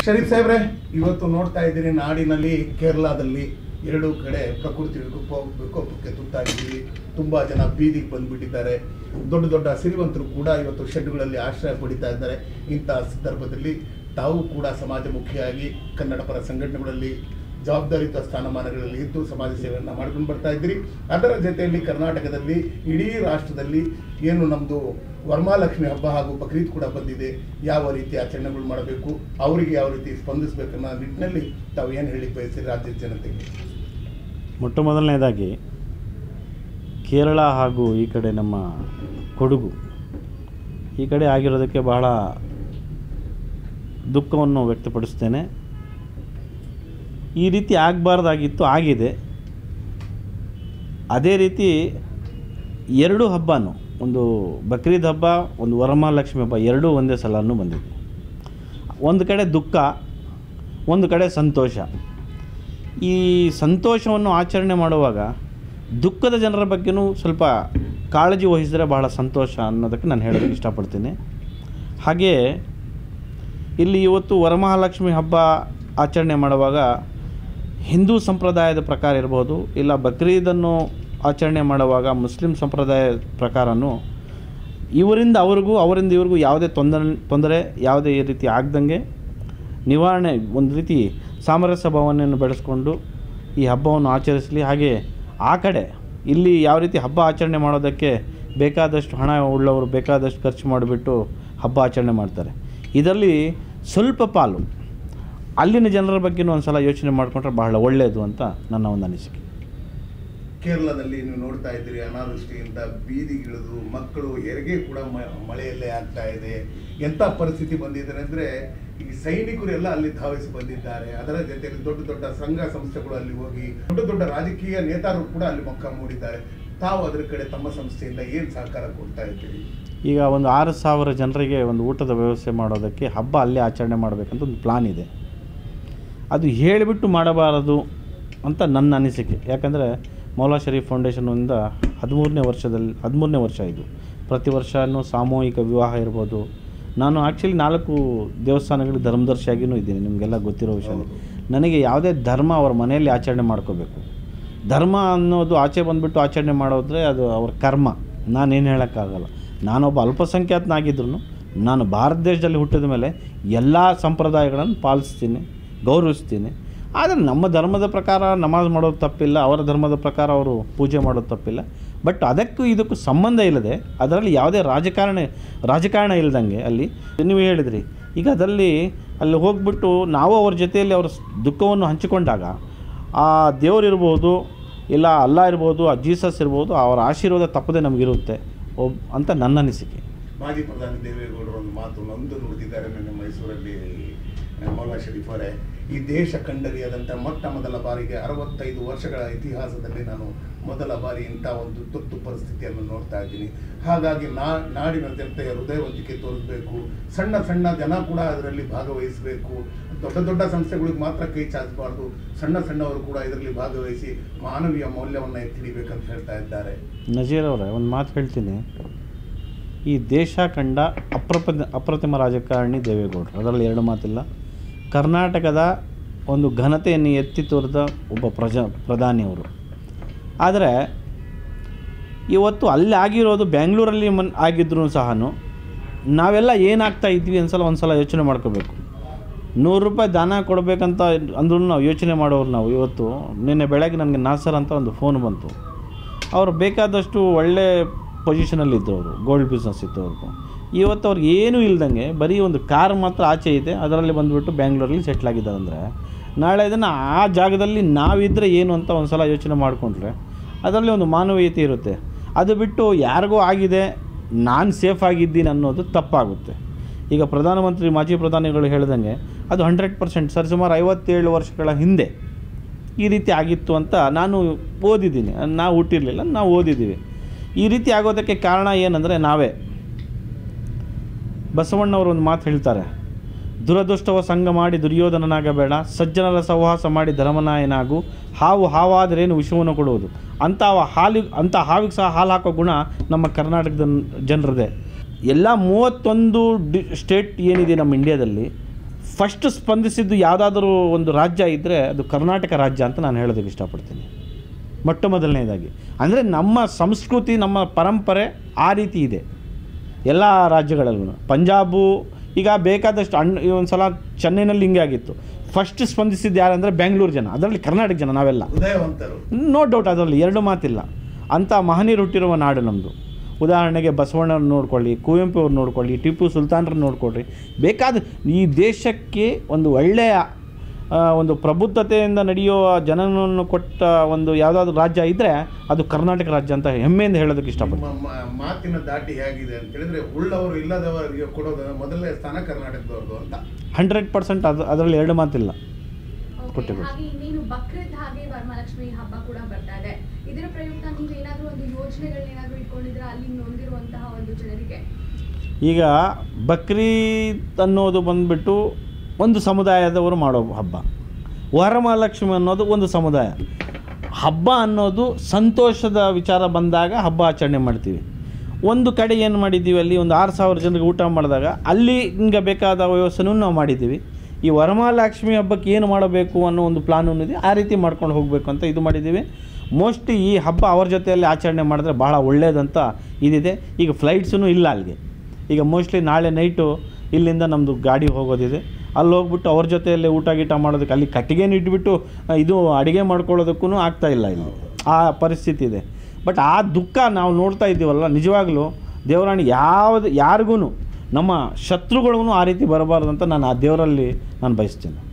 ಶರೀಫ್ ಸಾಹೇಬ್ರೆ ಇವತ್ತು ನೋಡ್ತಾ ಇದ್ದೀರಿ ನಾಡಿನಲ್ಲಿ ಕೇರಳದಲ್ಲಿ ಎರಡು ಕಡೆ ಪ್ರಕೃತಿ ವಿಕೋಪ ವಿಕೋಪಕ್ಕೆ ತುತ್ತಾಗಿದ್ದೀವಿ ತುಂಬಾ ಜನ ಬೀದಿಗೆ ಬಂದ್ಬಿಟ್ಟಿದ್ದಾರೆ ದೊಡ್ಡ ದೊಡ್ಡ ಸಿರಿವಂತರು ಕೂಡ ಇವತ್ತು ಶೆಡ್ಗಳಲ್ಲಿ ಆಶ್ರಯ ಪಡಿತಾ ಇದ್ದಾರೆ ಇಂತಹ ಸಂದರ್ಭದಲ್ಲಿ ತಾವು ಕೂಡ ಸಮಾಜಮುಖಿಯಾಗಿ ಕನ್ನಡ ಪರ ಸಂಘಟನೆಗಳಲ್ಲಿ ಜವಾಬ್ದಾರಿಯುತ ಸ್ಥಾನಮಾನಗಳಲ್ಲಿ ಇದ್ದು ಸಮಾಜ ಸೇವೆಯನ್ನು ಮಾಡ್ಕೊಂಡು ಬರ್ತಾ ಇದ್ದೀರಿ ಅದರ ಜೊತೆಯಲ್ಲಿ ಕರ್ನಾಟಕದಲ್ಲಿ ಇಡೀ ರಾಷ್ಟ್ರದಲ್ಲಿ ಏನು ನಮ್ಮದು ವರಮಹಾಲಕ್ಷ್ಮಿ ಹಬ್ಬ ಹಾಗೂ ಬಕ್ರೀದ್ ಕೂಡ ಬಂದಿದೆ ಯಾವ ರೀತಿ ಆಚರಣೆಗಳು ಮಾಡಬೇಕು ಅವರಿಗೆ ಯಾವ ರೀತಿ ಸ್ಪಂದಿಸಬೇಕನ್ನೋ ನಿಟ್ಟಿನಲ್ಲಿ ತಾವು ಏನು ಹೇಳಿ ಬಯಸಿರಿ ರಾಜ್ಯದ ಜನತೆಗೆ ಮೊಟ್ಟ ಮೊದಲನೇದಾಗಿ ಕೇರಳ ಹಾಗೂ ಈ ಕಡೆ ನಮ್ಮ ಕೊಡಗು ಈ ಕಡೆ ಆಗಿರೋದಕ್ಕೆ ಬಹಳ ದುಃಖವನ್ನು ವ್ಯಕ್ತಪಡಿಸ್ತೇನೆ ಈ ರೀತಿ ಆಗಬಾರ್ದಾಗಿತ್ತು ಆಗಿದೆ ಅದೇ ರೀತಿ ಎರಡು ಹಬ್ಬನೂ ಒಂದು ಬಕ್ರೀದ್ ಹಬ್ಬ ಒಂದು ವರಮಹಾಲಕ್ಷ್ಮಿ ಹಬ್ಬ ಎರಡೂ ಒಂದೇ ಸಲನೂ ಬಂದಿದೆ ಒಂದು ಕಡೆ ದುಃಖ ಒಂದು ಕಡೆ ಸಂತೋಷ ಈ ಸಂತೋಷವನ್ನು ಆಚರಣೆ ಮಾಡುವಾಗ ದುಃಖದ ಜನರ ಬಗ್ಗೆನೂ ಸ್ವಲ್ಪ ಕಾಳಜಿ ವಹಿಸಿದರೆ ಬಹಳ ಸಂತೋಷ ಅನ್ನೋದಕ್ಕೆ ನಾನು ಹೇಳೋದಕ್ಕೆ ಇಷ್ಟಪಡ್ತೀನಿ ಹಾಗೆಯೇ ಇಲ್ಲಿ ಇವತ್ತು ವರಮಹಾಲಕ್ಷ್ಮಿ ಹಬ್ಬ ಆಚರಣೆ ಮಾಡುವಾಗ ಹಿಂದೂ ಸಂಪ್ರದಾಯದ ಪ್ರಕಾರ ಇರ್ಬೋದು ಇಲ್ಲ ಬಕ್ರೀದನ್ನು ಆಚರಣೆ ಮಾಡುವಾಗ ಮುಸ್ಲಿಂ ಸಂಪ್ರದಾಯ ಪ್ರಕಾರನೂ ಇವರಿಂದ ಅವ್ರಿಗೂ ಅವರಿಂದ ಇವ್ರಿಗೂ ಯಾವುದೇ ತೊಂದರೆ ತೊಂದರೆ ಯಾವುದೇ ಈ ರೀತಿ ಆಗ್ದಂಗೆ ನಿವಾರಣೆ ಒಂದು ರೀತಿ ಸಾಮರಸ್ಯ ಭಾವನೆಯನ್ನು ಬೆಳೆಸ್ಕೊಂಡು ಈ ಹಬ್ಬವನ್ನು ಆಚರಿಸಲಿ ಹಾಗೆ ಆ ಕಡೆ ಇಲ್ಲಿ ಯಾವ ರೀತಿ ಹಬ್ಬ ಆಚರಣೆ ಮಾಡೋದಕ್ಕೆ ಬೇಕಾದಷ್ಟು ಹಣ ಉಳ್ಳವರು ಬೇಕಾದಷ್ಟು ಖರ್ಚು ಮಾಡಿಬಿಟ್ಟು ಹಬ್ಬ ಆಚರಣೆ ಮಾಡ್ತಾರೆ ಇದರಲ್ಲಿ ಸ್ವಲ್ಪ ಪಾಲು ಅಲ್ಲಿನ ಜನರ ಬಗ್ಗೆನೂ ಒಂದು ಸಲ ಯೋಚನೆ ಮಾಡಿಕೊಂಡ್ರೆ ಬಹಳ ಒಳ್ಳೆಯದು ಅಂತ ನನ್ನ ಒಂದು ಅನಿಸಿಕೆ ಕೇರಳದಲ್ಲಿ ನೀವು ನೋಡ್ತಾ ಇದ್ದೀರಿ ಅನಾವೃಷ್ಟಿಯಿಂದ ಬೀದಿಗಿಳಿದು ಮಕ್ಕಳು ಹೆರಿಗೆ ಕೂಡ ಮ- ಮಳೆಯಲ್ಲೇ ಆಗ್ತಾ ಇದೆ ಎಂಥ ಪರಿಸ್ಥಿತಿ ಬಂದಿದ್ದಾರೆ ಅಂದರೆ ಈ ಸೈನಿಕರು ಎಲ್ಲ ಅಲ್ಲಿ ಧಾವಿಸಿ ಬಂದಿದ್ದಾರೆ ಅದರ ಜೊತೆಯಲ್ಲಿ ದೊಡ್ಡ ದೊಡ್ಡ ಸಂಘ ಸಂಸ್ಥೆಗಳು ಅಲ್ಲಿ ಹೋಗಿ ದೊಡ್ಡ ದೊಡ್ಡ ರಾಜಕೀಯ ನೇತಾರರು ಕೂಡ ಅಲ್ಲಿ ಮೊಕ್ಕ ಮೂಡಿದ್ದಾರೆ ತಾವು ಅದರ ಕಡೆ ತಮ್ಮ ಸಂಸ್ಥೆಯಿಂದ ಏನು ಸಹಕಾರ ಕೊಡ್ತಾ ಇದ್ದೀರಿ ಈಗ ಒಂದು ಆರು ಸಾವಿರ ಜನರಿಗೆ ಒಂದು ಊಟದ ವ್ಯವಸ್ಥೆ ಮಾಡೋದಕ್ಕೆ ಹಬ್ಬ ಅಲ್ಲೇ ಆಚರಣೆ ಮಾಡಬೇಕಂತ ಒಂದು ಪ್ಲಾನ್ ಇದೆ ಅದು ಹೇಳಿಬಿಟ್ಟು ಮಾಡಬಾರದು ಅಂತ ನನ್ನ ಅನಿಸಿಕೆ ಯಾಕಂದರೆ ಮೌಲಾ ಶರೀಫ್ ಫೌಂಡೇಶನ್ನಿಂದ ಹದಿಮೂರನೇ ವರ್ಷದಲ್ಲಿ ಹದಿಮೂರನೇ ವರ್ಷ ಇದು ಪ್ರತಿ ವರ್ಷವೂ ಸಾಮೂಹಿಕ ವಿವಾಹ ಇರ್ಬೋದು ನಾನು ಆ್ಯಕ್ಚುಲಿ ನಾಲ್ಕು ದೇವಸ್ಥಾನಗಳಿಗೆ ಧರ್ಮದರ್ಶಿಯಾಗಿಯೂ ಇದ್ದೀನಿ ನಿಮಗೆಲ್ಲ ಗೊತ್ತಿರೋ ವಿಷಯ ನನಗೆ ಯಾವುದೇ ಧರ್ಮ ಅವ್ರ ಮನೆಯಲ್ಲಿ ಆಚರಣೆ ಮಾಡ್ಕೋಬೇಕು ಧರ್ಮ ಅನ್ನೋದು ಆಚೆ ಬಂದುಬಿಟ್ಟು ಆಚರಣೆ ಮಾಡೋದ್ರೆ ಅದು ಅವ್ರ ಕರ್ಮ ನಾನೇನು ಹೇಳೋಕ್ಕಾಗಲ್ಲ ನಾನೊಬ್ಬ ಅಲ್ಪಸಂಖ್ಯಾತನಾಗಿದ್ರು ನಾನು ಭಾರತ ದೇಶದಲ್ಲಿ ಹುಟ್ಟಿದ ಮೇಲೆ ಎಲ್ಲ ಸಂಪ್ರದಾಯಗಳನ್ನು ಪಾಲಿಸ್ತೀನಿ ಗೌರವಿಸ್ತೀನಿ ಆದರೆ ನಮ್ಮ ಧರ್ಮದ ಪ್ರಕಾರ ನಮಾಜ್ ಮಾಡೋದು ತಪ್ಪಿಲ್ಲ ಅವರ ಧರ್ಮದ ಪ್ರಕಾರ ಅವರು ಪೂಜೆ ಮಾಡೋದು ತಪ್ಪಿಲ್ಲ ಬಟ್ ಅದಕ್ಕೂ ಇದಕ್ಕೂ ಸಂಬಂಧ ಇಲ್ಲದೆ ಅದರಲ್ಲಿ ಯಾವುದೇ ರಾಜಕಾರಣ ರಾಜಕಾರಣ ಇಲ್ದಂಗೆ ಅಲ್ಲಿ ನೀವು ಹೇಳಿದ್ರಿ ಈಗ ಅದಲ್ಲಿ ಅಲ್ಲಿ ಹೋಗ್ಬಿಟ್ಟು ನಾವು ಅವ್ರ ಜೊತೆಯಲ್ಲಿ ಅವರ ಸ್- ದುಃಖವನ್ನು ಹಂಚಿಕೊಂಡಾಗ ಆ ದೇವರಿರ್ಬೋದು ಇಲ್ಲ ಅಲ್ಲ ಇರ್ಬೋದು ಆ ಜೀಸಸ್ ಇರ್ಬೋದು ಅವರ ಆಶೀರ್ವಾದ ತಪ್ಪದೆ ನಮಗಿರುತ್ತೆ ಒಬ್ ಅಂತ ನನ್ನ ಅನಿಸಿಕೆ ಮಾಜಿ ಪ್ರಧಾನಿ ದೇವೇಗೌಡರು ಒಂದು ಮಾತು ನೊಂದು ನುಡಿದಿದ್ದಾರೆ ನನ್ನ ಮೈಸೂರಲ್ಲಿ ಆ, ಮೌಲಾ ಶರೀಫ್ ಅವರೇ ಈ ದೇಶ ಕಂಡರಿಯದಂಥ ಮೊಟ್ಟ ಮೊದಲ ಬಾರಿಗೆ ಅರವತ್ತೈದು ವರ್ಷಗಳ ಇತಿಹಾಸದಲ್ಲಿ ನಾನು ಮೊದಲ ಬಾರಿ ಇಂಥ ಒಂದು ತುರ್ತು ಪರಿಸ್ಥಿತಿಯನ್ನು ನೋಡ್ತಾ ಇದ್ದೀನಿ ಹಾಗಾಗಿ ನಾ ನಾಡಿನ ಜನತೆಯ ಹೃದಯವಂತಿಕೆ ತೋರಿಸಬೇಕು ಸಣ್ಣ ಸಣ್ಣ ಜನ ಕೂಡ ಅದರಲ್ಲಿ ಭಾಗವಹಿಸಬೇಕು ದೊಡ್ಡ ದೊಡ್ಡ ಸಂಸ್ಥೆಗಳಿಗೆ ಮಾತ್ರ ಕೈ ಚಾಚಬಾರ್ದು ಸಣ್ಣ ಸಣ್ಣವರು ಕೂಡ ಇದರಲ್ಲಿ ಭಾಗವಹಿಸಿ ಮಾನವೀಯ ಮೌಲ್ಯವನ್ನು ಎತ್ತಿಡಿಬೇಕಂತ ಹೇಳ್ತಾ ಇದ್ದಾರೆ ನಜೀರ್ ಅವರೇ ಒಂದು ಮಾತು ಹೇಳ್ತೀನಿ ಈ ದೇಶ ಕಂಡ ಅಪ್ರಪ ಅಪ್ರತಿಮ ರಾಜಕಾರಣಿ ದೇವೇಗೌಡರು ಅದರಲ್ಲಿ ಎರಡು ಮಾತಿಲ್ಲ ಕರ್ನಾಟಕದ ಒಂದು ಘನತೆಯನ್ನು ಎತ್ತಿ ತೋರಿದ ಒಬ್ಬ ಪ್ರಜಾ ಪ್ರಧಾನಿಯವರು ಆದರೆ ಇವತ್ತು ಅಲ್ಲಿ ಆಗಿರೋದು ಬೆಂಗಳೂರಲ್ಲಿ ಮನ್ ಆಗಿದ್ರೂ ಸಹ ನಾವೆಲ್ಲ ಏನಾಗ್ತಾ ಇದ್ವಿ ಅನ್ಸಲ ಒಂದು ಸಲ ಯೋಚನೆ ಮಾಡ್ಕೋಬೇಕು ನೂರು ರೂಪಾಯಿ ದಾನ ಕೊಡಬೇಕಂತ ಅಂದ್ರೂ ನಾವು ಯೋಚನೆ ಮಾಡೋರು ನಾವು ಇವತ್ತು ನಿನ್ನೆ ಬೆಳಗ್ಗೆ ನನಗೆ ನಾಸರ್ ಅಂತ ಒಂದು ಫೋನ್ ಬಂತು ಅವರು ಬೇಕಾದಷ್ಟು ಒಳ್ಳೆ ಪೊಸಿಷನಲ್ಲಿದ್ದರು ಅವರು ಗೋಲ್ಡ್ ಬಿಸ್ನೆಸ್ ಇತ್ತು ಅವ್ರದ್ದು ಇವತ್ತು ಅವ್ರಿಗೆ ಏನೂ ಇಲ್ದಂಗೆ ಬರೀ ಒಂದು ಕಾರ್ ಮಾತ್ರ ಆಚೆ ಇದೆ ಅದರಲ್ಲಿ ಬಂದುಬಿಟ್ಟು ಬ್ಯಾಂಗ್ಳೂರಲ್ಲಿ ಸೆಟ್ಲ್ ಆಗಿದ್ದಾರೆ ಅಂದರೆ ನಾಳೆ ಇದನ್ನು ಆ ಜಾಗದಲ್ಲಿ ನಾವಿದ್ದರೆ ಏನು ಅಂತ ಒಂದು ಸಲ ಯೋಚನೆ ಮಾಡಿಕೊಂಡ್ರೆ ಅದರಲ್ಲಿ ಒಂದು ಮಾನವೀಯತೆ ಇರುತ್ತೆ ಅದು ಬಿಟ್ಟು ಯಾರಿಗೋ ಆಗಿದೆ ನಾನು ಸೇಫ್ ಆಗಿದ್ದೀನಿ ಅನ್ನೋದು ತಪ್ಪಾಗುತ್ತೆ ಈಗ ಪ್ರಧಾನಮಂತ್ರಿ ಮಾಜಿ ಪ್ರಧಾನಿಗಳು ಹೇಳ್ದಂಗೆ ಅದು ಹಂಡ್ರೆಡ್ ಪರ್ಸೆಂಟ್ ಸರಿಸುಮಾರು ಐವತ್ತೇಳು ವರ್ಷಗಳ ಹಿಂದೆ ಈ ರೀತಿ ಆಗಿತ್ತು ಅಂತ ನಾನು ಓದಿದ್ದೀನಿ ನಾವು ಹುಟ್ಟಿರಲಿಲ್ಲ ನಾವು ಓದಿದ್ದೀವಿ ಈ ರೀತಿ ಆಗೋದಕ್ಕೆ ಕಾರಣ ಏನಂದರೆ ನಾವೇ ಬಸವಣ್ಣವರು ಒಂದು ಮಾತು ಹೇಳ್ತಾರೆ ದುರದೃಷ್ಟವ ಸಂಘ ಮಾಡಿ ದುರ್ಯೋಧನನಾಗಬೇಡ ಸಜ್ಜನರ ಸಹವಾಸ ಮಾಡಿ ಧರ್ಮನಾಯನಾಗು ಹಾವು ಹಾವಾದರೇನು ವಿಷವನ್ನು ಕೊಡುವುದು ಅಂಥ ಹಾಲಿ ಅಂಥ ಹಾವಿಗೆ ಸಹ ಹಾಲು ಹಾಕೋ ಗುಣ ನಮ್ಮ ಕರ್ನಾಟಕದ ಜನರದೇ ಎಲ್ಲ ಮೂವತ್ತೊಂದು ಡಿ ಸ್ಟೇಟ್ ಏನಿದೆ ನಮ್ಮ ಇಂಡಿಯಾದಲ್ಲಿ ಫಸ್ಟ್ ಸ್ಪಂದಿಸಿದ್ದು ಯಾವುದಾದ್ರೂ ಒಂದು ರಾಜ್ಯ ಇದ್ದರೆ ಅದು ಕರ್ನಾಟಕ ರಾಜ್ಯ ಅಂತ ನಾನು ಹೇಳೋದಕ್ಕೆ ಇಷ್ಟಪಡ್ತೀನಿ ಮೊಟ್ಟ ಮೊದಲನೇದಾಗಿ ಅಂದರೆ ನಮ್ಮ ಸಂಸ್ಕೃತಿ ನಮ್ಮ ಪರಂಪರೆ ಆ ರೀತಿ ಇದೆ ಎಲ್ಲ ರಾಜ್ಯಗಳಲ್ಲೂ ಪಂಜಾಬು ಈಗ ಬೇಕಾದಷ್ಟು ಅಣ್ಣ ಒಂದು ಸಲ ಚೆನ್ನೈನಲ್ಲಿ ಹಿಂಗೆ ಆಗಿತ್ತು ಫಸ್ಟ್ ಸ್ಪಂದಿಸಿದ್ದು ಯಾರಂದರೆ ಬೆಂಗಳೂರು ಜನ ಅದರಲ್ಲಿ ಕರ್ನಾಟಕ ಜನ ನಾವೆಲ್ಲ ಉದಯವಂತರು ನೋ ಡೌಟ್ ಅದರಲ್ಲಿ ಎರಡು ಮಾತಿಲ್ಲ ಅಂಥ ಮಹನೀಯರು ಹುಟ್ಟಿರುವ ನಾಡು ನಮ್ಮದು ಉದಾಹರಣೆಗೆ ಬಸವಣ್ಣವ್ರನ್ನ ನೋಡ್ಕೊಳ್ಳಿ ಕುವೆಂಪು ಅವ್ರು ನೋಡ್ಕೊಳ್ಳಿ ಟಿಪ್ಪು ಸುಲ್ತಾನ್ರನ್ನ ನೋಡ್ಕೊಳ್ಳಿ ಬೇಕಾದ ಈ ದೇಶಕ್ಕೆ ಒಂದು ಒಳ್ಳೆಯ ಆ, ಒಂದು ಪ್ರಬುದ್ಧತೆಯಿಂದ ನಡೆಯುವ ಜನನನ್ನು ಕೊಟ್ಟ ಒಂದು ಯಾವುದಾದ್ರೂ ರಾಜ್ಯ ಇದ್ದರೆ ಅದು ಕರ್ನಾಟಕ ರಾಜ್ಯ ಅಂತ ಹೆಮ್ಮೆಯಿಂದ ಹೇಳೋದಕ್ಕೆ ಇಷ್ಟಪಡ್ತೀನಿ ನಿಮ್ಮ ಮ- ಮಾತಿನ ದಾಟಿ ಹೇಗಿದೆ ಅಂತ ಹೇಳಿದ್ರೆ ಉಳ್ಳವರು ಇಲ್ಲದವರಿಗೆ ಕೊಡೋದು ಮೊದಲನೇ ಸ್ಥಾನ ಕರ್ನಾಟಕದವ್ರದ್ದು ಅಂತ ಹಂಡ್ರೆಡ್ ಪರ್ಸೆಂಟ್ ಅದು ಅದರಲ್ಲಿ ಎರಡು ಮಾತಿಲ್ಲ Okay, ಕೊಟ್ಟಿರ್ಬೋದು. ಹಾಗೆ ಇನ್ನೇನು ಬಕ್ರೀದ್ ಹಾಗೆ ವರಮಹಾಲಕ್ಷ್ಮಿ ಹಬ್ಬ ಕೂಡ ಬರ್ತಾ ಇದೆ ಇದರ ಪ್ರಯುಕ್ತ ನೀವು ಏನಾದರೂ ಒಂದು ಯೋಜನೆಗಳನ್ನೇನಾದರೂ ಇಟ್ಕೊಂಡಿದ್ರ ಅಲ್ಲಿ ನೊಂದಿರುವಂತಹ ಒಂದು ಜನರಿಗೆ ಈಗ ಬಕ್ರೀದ್ ಅನ್ನೋದು ಬಂದ್ಬಿಟ್ಟು ಒಂದು ಸಮುದಾಯದವರು ಮಾಡೋ ಹಬ್ಬ ವರಮಹಾಲಕ್ಷ್ಮಿ ಅನ್ನೋದು ಒಂದು ಸಮುದಾಯ ಹಬ್ಬ ಅನ್ನೋದು ಸಂತೋಷದ ವಿಚಾರ ಬಂದಾಗ ಹಬ್ಬ ಆಚರಣೆ ಮಾಡ್ತೀವಿ ಒಂದು ಕಡೆ ಏನು ಮಾಡಿದ್ದೀವಿ ಅಲ್ಲಿ ಒಂದು ಆರು ಸಾವಿರ ಜನರಿಗೆ ಊಟ ಮಾಡಿದಾಗ ಅಲ್ಲಿ ಹಿಂಗೆ ಬೇಕಾದ ವ್ಯವಸ್ಥೆನೂ ನಾವು ಮಾಡಿದ್ದೀವಿ ಈ ವರಮಹಾಲಕ್ಷ್ಮಿ ಹಬ್ಬಕ್ಕೆ ಏನು ಮಾಡಬೇಕು ಅನ್ನೋ ಒಂದು ಪ್ಲಾನು ಇದೆ ಆ ರೀತಿ ಮಾಡ್ಕೊಂಡು ಹೋಗಬೇಕು ಅಂತ ಇದು ಮಾಡಿದ್ದೀವಿ ಮೋಸ್ಟ್ಲಿ ಈ ಹಬ್ಬ ಅವ್ರ ಜೊತೆಯಲ್ಲಿ ಆಚರಣೆ ಮಾಡಿದ್ರೆ ಭಾಳ ಒಳ್ಳೆಯದಂತ ಇದಿದೆ ಈಗ ಫ್ಲೈಟ್ಸೂ ಇಲ್ಲ ಅಲ್ಲಿಗೆ ಈಗ ಮೋಸ್ಟ್ಲಿ ನಾಳೆ ನೈಟು ಇಲ್ಲಿಂದ ನಮ್ಮದು ಗಾಡಿ ಹೋಗೋದಿದೆ ಅಲ್ಲಿ ಹೋಗ್ಬಿಟ್ಟು ಅವ್ರ ಜೊತೆಯಲ್ಲೇ ಊಟ ಗೀಟ ಮಾಡೋದಕ್ಕೆ ಅಲ್ಲಿ ಕಟ್ಟಿಗೆನ ಇಟ್ಬಿಟ್ಟು ಆ, ಇದು ಅಡುಗೆ ಮಾಡ್ಕೊಳ್ಳೋದಕ್ಕೂ ಆಗ್ತಾ ಇಲ್ಲ ಇಲ್ಲಿ ಆ ಪರಿಸ್ಥಿತಿ ಇದೆ ಬಟ್ ಆ ದುಃಖ ನಾವು ನೋಡ್ತಾ ಇದ್ದೀವಲ್ಲ ನಿಜವಾಗ್ಲೂ ದೇವರಾಣಿ ಯಾವುದು ಯಾರಿಗೂ ನಮ್ಮ ಶತ್ರುಗಳಿಗೂ ಆ ರೀತಿ ಬರಬಾರ್ದು ಅಂತ ನಾನು ಆ ದೇವರಲ್ಲಿ ನಾನು ಬಯಸ್ತೀನಿ